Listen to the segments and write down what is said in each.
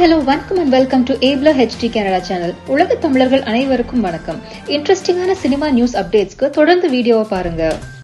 hello வணக்கம் and welcome to ஏப்ல HD Canada channel உலக தமிழர்கள் அனைவருக்கும் வணக்கம் இன்ட்ரெஸ்டிங்கான சினிமா நியூஸ் அப்டேட்ஸ்க்கு தொடர்ந்து வீடியோவை பாருங்க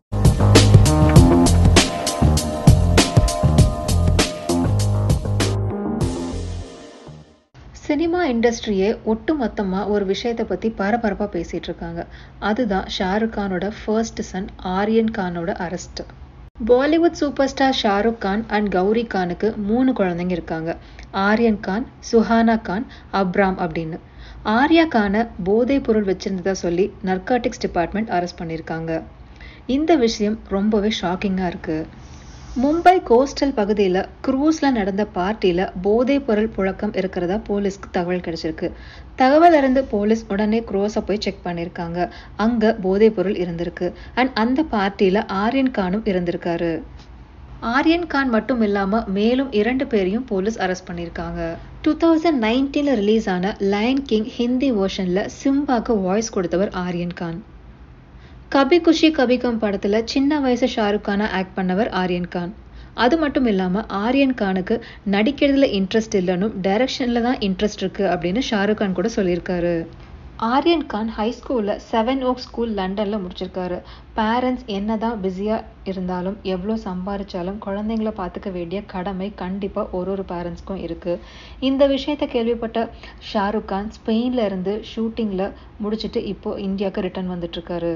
சினிமா இண்டஸ்ட்ரியே ஒட்டு மொத்தமாக ஒரு விஷயத்தை பற்றி பரபரப்பாக பேசிகிட்டு இருக்காங்க அதுதான் ஷாருக் கானோட ஃபர்ஸ்ட் சன் ஆரியன் கானோட arrest Bollywood super star Shahrukh Khan and Gauri கானுக்கு மூணு குழந்தைங்க இருக்காங்க ஆரியன் கான் சுஹானா கான் அப்ராம் அப்படின்னு ஆர்யா கானை போதைப் பொருள் வச்சிருந்ததா சொல்லி நர்காட்டிக்ஸ் டிபார்ட்மெண்ட் அரெஸ்ட் பண்ணியிருக்காங்க இந்த விஷயம் ரொம்பவே ஷாக்கிங்காக இருக்குது மும்பை கோஸ்டல் பகுதியில் க்ரூஸில் நடந்த பார்ட்டியில் போதைப் பொருள் புழக்கம் இருக்கிறதா போலீஸ்க்கு தகவல் கிடைச்சிருக்கு தகவல் அறிந்து போலீஸ் உடனே க்ரோஸை போய் செக் பண்ணியிருக்காங்க அங்கே போதைப் பொருள் இருந்திருக்கு அண்ட் அந்த பார்ட்டியில் ஆரியன் கானும் இருந்திருக்காரு ஆரியன் கான் மட்டும் இல்லாமல் மேலும் இரண்டு பேரையும் போலீஸ் அரெஸ்ட் பண்ணியிருக்காங்க டூ தௌசண்ட் நைன்டீனில் ரிலீஸ் ஆன லயன் கிங் ஹிந்தி வேர்ஷனில் சிம்பாக்கு வாய்ஸ் கொடுத்தவர் ஆரியன் கான் கபி குஷி கபி கம் படத்தில் சின்ன வயசு ஷாருக் கானை ஆக்ட் பண்ணவர் ஆரியன் கான் அது மட்டும் இல்லாமல் ஆரியன் கானுக்கு நடிக்கிறதுல இன்ட்ரெஸ்ட் இல்லைன்னு டைரக்ஷனில் தான் இன்ட்ரெஸ்ட் இருக்குது அப்படின்னு ஷாருக் கான் கூட சொல்லியிருக்காரு ஆரியன் கான் ஹை ஸ்கூலில் செவன் ஓக் ஸ்கூல் லண்டனில் முடிச்சிருக்காரு பேரண்ட்ஸ் என்ன தான் பிஸியாக இருந்தாலும் எவ்வளோ சம்பாதிச்சாலும் குழந்தைங்கள பார்த்துக்க வேண்டிய கடமை கண்டிப்பாக ஒரு ஒரு பேரண்ட்ஸ்க்கும் இருக்குது இந்த விஷயத்தை கேள்விப்பட்ட ஷாருக் கான் ஸ்பெயினில் இருந்து ஷூட்டிங்கில் முடிச்சுட்டு இப்போது இந்தியாவுக்கு ரிட்டர்ன் வந்துட்டுருக்காரு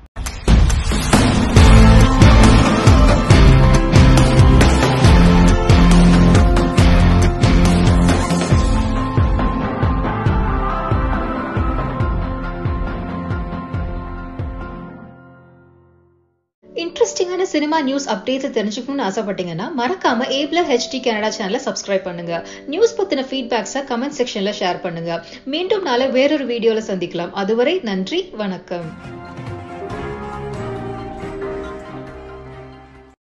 இன்ட்ரெஸ்டிங்கான சினிமா நியூஸ் அப்டேட்ஸ் தெரிஞ்சுக்கணும்னு ஆசைப்பட்டீங்கன்னா மறக்காம ஏப்ல ஹெச்டி கனடா சேனலை சப்ஸ்கிரைப் பண்ணுங்க நியூஸ் பத்தின ஃபீட்பேக்ஸை கமெண்ட் செக்ஷன்ல ஷேர் பண்ணுங்க மீண்டும் நாளை வேறொரு வீடியோல சந்திக்கலாம் அதுவரை நன்றி வணக்கம்